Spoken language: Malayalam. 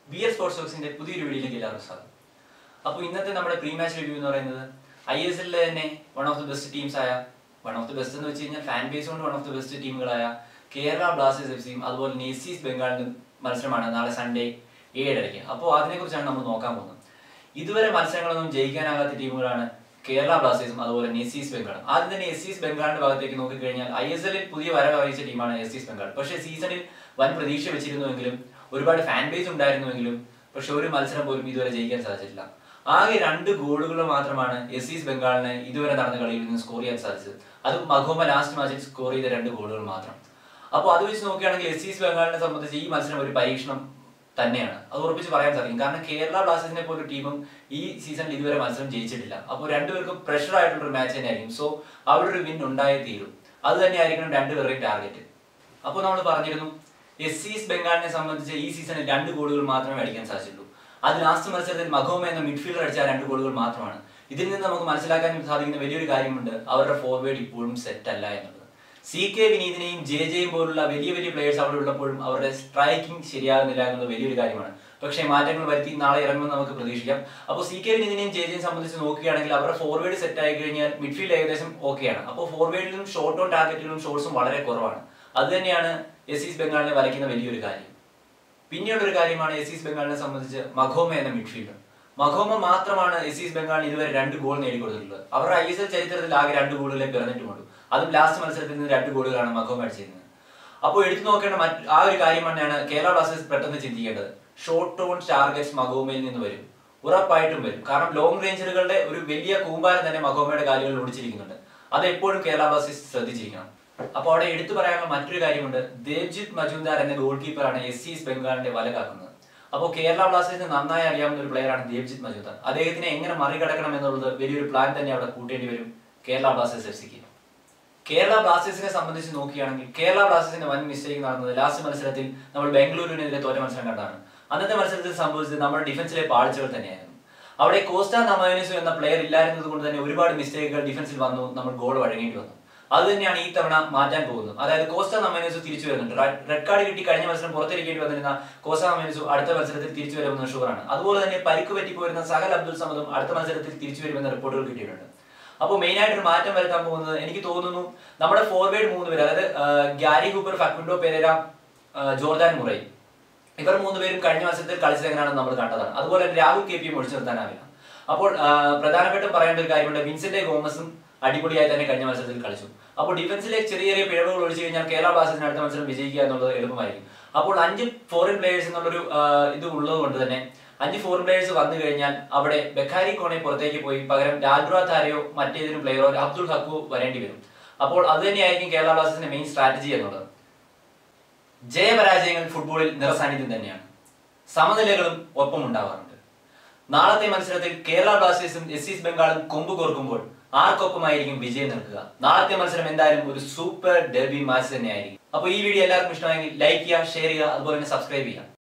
ബി എസ് സ്പോർട്സ് ബോക്സിന്റെ പുതിയൊരു വീഡിയോയിലേക്ക് എല്ലാവർക്കും സ്വാഗതം അപ്പോൾ ഇന്നത്തെ നമ്മുടെ പ്രീ മാച്ച് റിവ്യൂ എന്ന് പറയുന്നത് ഐ എസ് എല്ലിലെ തന്നെ one of the best teams ആയ വൺ ഓഫ് ദി ബെസ്റ്റ് എന്ന് വെച്ച് കഴിഞ്ഞാൽ ഫാൻ ബേസ് കൊണ്ട് വൺ ഓഫ് ദി ബെസ്റ്റ് ടീമുകളായ കേരള ബ്ലാസ്റ്റേഴ്സ് എഫ് സിയും അതുപോലെ നെസീസ് ബംഗാളിന്റെ മത്സരമാണ് നാളെ സൺഡേ ഏഴരയ്ക്ക് അപ്പോൾ അതിനെക്കുറിച്ചാണ് നമ്മൾ നോക്കാൻ പോകുന്നത് ഇതുവരെ മത്സരങ്ങളൊന്നും ജയിക്കാനാകാത്ത ടീമുകളാണ് കേരള ബ്ലാസ്റ്റേഴ്സും അതുപോലെ നെസീസ് ബംഗാളും ആദ്യം തന്നെ എസ് ബംഗാളിന്റെ ഭാഗത്തേക്ക് നോക്കിക്കഴിഞ്ഞാൽ ഐ എസ് എല്ലിൽ പുതിയ വരവ് അറിയിച്ച ടീമാണ് എസ് ബംഗാൾ പക്ഷേ സീസണിൽ വൻ പ്രതീക്ഷ വെച്ചിരുന്നുവെങ്കിലും ഒരുപാട് ഫാൻ ബേസ് ഉണ്ടായിരുന്നുവെങ്കിലും പക്ഷെ ഒരു മത്സരം പോലും ഇതുവരെ ജയിക്കാൻ സാധിച്ചിട്ടില്ല ആകെ രണ്ട് ഗോളുകൾ മാത്രമാണ് എസ് ഈസ് ബംഗാളിന് ഇതുവരെ നടന്ന കളിയിൽ നിന്ന് സ്കോർ ചെയ്യാൻ സാധിച്ചത് അതും മഖോമ ലാസ്റ്റ് മാച്ചിൽ സ്കോർ ചെയ്ത രണ്ട് ഗോളുകൾ മാത്രം അപ്പോൾ അത് വെച്ച് നോക്കുകയാണെങ്കിൽ എസ് ഈസ് ബംഗാളിനെ സംബന്ധിച്ച് ഈ മത്സരം ഒരു പരീക്ഷണം തന്നെയാണ് അത് ഉറപ്പിച്ച് പറയാൻ സാധിക്കും കാരണം കേരള ബ്ലാസ്റ്റേഴ്സിനെ പോലെ ടീമും ഈ സീസണിൽ ഇതുവരെ മത്സരം ജയിച്ചിട്ടില്ല അപ്പോൾ രണ്ടുപേർക്കും പ്രഷർ ആയിട്ടുള്ള ഒരു മാച്ച് തന്നെയായിരിക്കും സോ അവിടെ ഒരു വിൻ ഉണ്ടായേ തീരും അത് തന്നെയായിരിക്കണം രണ്ടുപേരുടെയും ടാർഗറ്റ് അപ്പോൾ നമ്മൾ പറഞ്ഞിരുന്നു എസ് സീസ് ബംഗാളിനെ സംബന്ധിച്ച് ഈ സീസണിൽ രണ്ട് ഗോളുകൾ മാത്രമേ അടിക്കാൻ സാധിച്ചുള്ളൂ അത് ലാസ്റ്റ് മത്സരത്തിൽ മഖോമ എന്ന മിഡ്ഫീൽഡർ അടിച്ച ആ രണ്ട് ഗോളുകൾ മാത്രമാണ് ഇതിൽ നിന്ന് നമുക്ക് മനസ്സിലാക്കാൻ സാധിക്കുന്ന വലിയൊരു കാര്യമുണ്ട് അവരുടെ ഫോർവേഡ് ഇപ്പോഴും സെറ്റ് അല്ല എന്നുള്ളത് സി കെ വിനീതിനെയും ജെ ജെയും പോലുള്ള വലിയ വലിയ പ്ലേയേഴ്സ് അവിടെ ഉള്ളപ്പോഴും അവരുടെ സ്ട്രൈക്കിംഗ് ശരിയാകുന്നില്ല എന്നുള്ളത് വലിയൊരു കാര്യമാണ് പക്ഷേ മാറ്റങ്ങൾ വരുത്തി നാളെ ഇറങ്ങുമെന്ന് നമുക്ക് പ്രതീക്ഷിക്കാം അപ്പോൾ സി കെ വിനീതിനെയും ജെ ജെയും സംബന്ധിച്ച് നോക്കുകയാണെങ്കിൽ അവരുടെ ഫോർവേഡ് സെറ്റ് ആയി കഴിഞ്ഞാൽ മിഡ്ഫീൽഡ് ഏകദേശം ഓക്കെയാണ് അപ്പോൾ ഫോർവേഡിലും ഷോർട്ട് ഓൺ ടാർഗറ്റിലും ഷോട്ട്സും വളരെ കുറവാണ് അത് തന്നെയാണ് എസ് ഈസ് ബംഗാളിനെ വലയ്ക്കുന്ന വലിയൊരു കാര്യം പിന്നീട് ഒരു കാര്യമാണ് എസ് ഈസ് ബംഗാളിനെ സംബന്ധിച്ച് മഖോമ എന്ന മിഡ്ഫീൽഡർ മഖോമ മാത്രമാണ് എസ് ഈസ് ബംഗാളിന് ഇതുവരെ രണ്ട് ഗോൾ നേടിക്കൊടുത്തിട്ടുള്ളത് അവരുടെ ഐ എസ് എൽ ചരിത്രത്തിൽ ആകെ രണ്ട് ഗോളുകളെ പിറന്നിട്ടുമുള്ളൂ അതും ലാസ്റ്റ് മത്സരത്തിൽ നിന്ന് രണ്ട് ഗോളുകളാണ് മഖോമ അടിച്ചിരുന്നത് അപ്പോൾ എടുത്തു നോക്കേണ്ട മറ്റ് ആ ഒരു കാര്യം തന്നെയാണ് കേരള ബ്ലാസ്റ്റേഴ്സ് പെട്ടെന്ന് ചിന്തിക്കേണ്ടത് ഷോർട്ട് ഓൺ ടാർഗറ്റ്സ് മഖോമയിൽ നിന്ന് വരും ഉറപ്പായിട്ടും വരും കാരണം ലോങ് റേഞ്ചറുകളുടെ ഒരു വലിയ കൂമ്പാരം തന്നെ മഖോമയുടെ കാലുകളിൽ ഒടിച്ചിരിക്കുന്നുണ്ട് അത് എപ്പോഴും കേരള ബ്ലാസ്റ്റേഴ്സ് ശ്രദ്ധിച്ചിരിക്കണം അപ്പോൾ അവിടെ എടുത്തു പറയാനുള്ള മറ്റൊരു കാര്യമുണ്ട് ദേവ്ജിത്ത് മജുംദാർ എന്ന ഗോൾ കീപ്പറാണ് എസ് ഈസ് ബംഗാളിന്റെ വല കാക്കുന്നത് അപ്പോൾ കേരള ബ്ലാസ്റ്റേഴ്സിന് നന്നായി അറിയാവുന്ന ഒരു പ്ലെയറാണ് ദേവ്ജിത്ത് മജുംദാർ അദ്ദേഹത്തിനെ എങ്ങനെ മറികടക്കണം എന്നുള്ളത് വലിയൊരു പ്ലാൻ തന്നെ അവിടെ കൂട്ടേണ്ടി വരും കേരള ബ്ലാസ്റ്റേഴ്സ് എഫ് സിക്ക് കേരള ബ്ലാസ്റ്റേഴ്സിനെ സംബന്ധിച്ച് നോക്കുകയാണെങ്കിൽ കേരള ബ്ലാസ്റ്റേഴ്സിന്റെ വൻ മിസ്റ്റേക്ക് നടന്നത് ലാസ്റ്റ് മത്സരത്തിൽ നമ്മൾ ബാംഗ്ലൂരിനെതിരെ തോറ്റ മത്സരം കണ്ടാണ് അന്നത്തെ മത്സരത്തിൽ സംഭവിച്ചത് നമ്മുടെ ഡിഫൻസിലെ പാളിച്ചകൾ തന്നെയായിരുന്നു അവിടെ കോസ്റ്റ നമായനസു എന്ന പ്ലെയർ ഇല്ലായിരുന്നത് കൊണ്ട് തന്നെ ഒരുപാട് മിസ്റ്റേക്കുകൾ ഡിഫൻസിൽ വന്നു നമ്മൾ ഗോൾ വഴങ്ങേണ്ടി വന്നു അത് തന്നെയാണ് ഈ തവണ മാറ്റാൻ പോകുന്നത് അതായത് കോസ്റ്റ നമേനസു തിരിച്ചു വരുന്നുണ്ട് റെഡ് കാർഡ് കിട്ടി കഴിഞ്ഞ മത്സരം പുറത്തിരിക്കേണ്ടി വന്നിരുന്ന കോസ്റ്റ നമേനസു അടുത്ത മത്സരത്തിൽ തിരിച്ചു വരുമെന്ന് ഷുവറാണ് അതുപോലെ തന്നെ പരിക്ക് പറ്റി പോയിരുന്ന സഹൽ അബ്ദുൽ സമദും അടുത്ത മത്സരത്തിൽ തിരിച്ചു വരുമെന്ന റിപ്പോർട്ടുകൾ കിട്ടിയിട്ടുണ്ട് അപ്പോൾ മെയിൻ ആയിട്ട് ഒരു മാറ്റം വരുത്താൻ പോകുന്നത് എനിക്ക് തോന്നുന്നു നമ്മുടെ ഫോർവേഡ് മൂന്ന് പേര് അതായത് Gary Hooper Facundo Pereyra Jordan Murray ഇവർ മൂന്ന് പേരും കഴിഞ്ഞ മത്സരത്തിൽ കളിച്ചത് എങ്ങനെയാണെന്ന് നമ്മൾ കണ്ടതാണ് അതുപോലെ തന്നെ രാഹുൽ കെ പിയും ഒഴിച്ചു നിർത്താനാവില്ല അപ്പോൾ പ്രധാനപ്പെട്ടും പറയേണ്ട ഒരു കാര്യമുണ്ട് വിൻസെന്റ് ഗോമസും അടിപൊളിയായി തന്നെ കഴിഞ്ഞ മത്സരത്തിൽ കളിച്ചു അപ്പോൾ ഡിഫൻസിലെ ചെറിയ ചെറിയ പിഴവുകൾ ഒഴിച്ചു കഴിഞ്ഞാൽ കേരള ബ്ലാസ്റ്റേഴ്സിന് അടുത്ത മത്സരം വിജയിക്കുക എന്നുള്ളത് എളുപ്പമായിരിക്കും അപ്പോൾ അഞ്ച് ഫോറിൻ പ്ലേയേഴ്സ് എന്നുള്ളൊരു ഇത് ഉള്ളത് കൊണ്ട് തന്നെ അഞ്ച് ഫോറിൻ പ്ലേയേഴ്സ് വന്നു കഴിഞ്ഞാൽ അവിടെ ബെഖാരി കോണെ പുറത്തേക്ക് പോയി പകരം രാജ്ബ്ര താരയോ മറ്റേതൊരു പ്ലെയറോ അബ്ദുൾ ഹക്കു വരേണ്ടി വരും അപ്പോൾ അത് തന്നെയായിരിക്കും കേരള ബ്ലാസ്റ്റേഴ്സിന്റെ മെയിൻ സ്ട്രാറ്റജി എന്നുള്ളത് ജയപരാജയങ്ങൾ ഫുട്ബോളിൽ നിറസാന്നിധ്യം തന്നെയാണ് സമനിലകളും ഒപ്പം ഉണ്ടാവാറുണ്ട് നാളത്തെ മത്സരത്തിൽ കേരള ബ്ലാസ്റ്റേഴ്സും എസ് ഈസ് ബംഗാളും കൊമ്പ് കോർക്കുമ്പോൾ ആർക്കൊപ്പമായിരിക്കും വിജയം നിൽക്കുക നാളത്തെ മത്സരം എന്തായാലും ഒരു സൂപ്പർ ഡെർബി മാച്ച് തന്നെയായിരിക്കും അപ്പോൾ ഈ വീഡിയോ എല്ലാവർക്കും ഇഷ്ടമായെങ്കിൽ ലൈക്ക് ചെയ്യുക ഷെയർ ചെയ്യുക അതുപോലെ തന്നെ സബ്സ്ക്രൈബ് ചെയ്യുക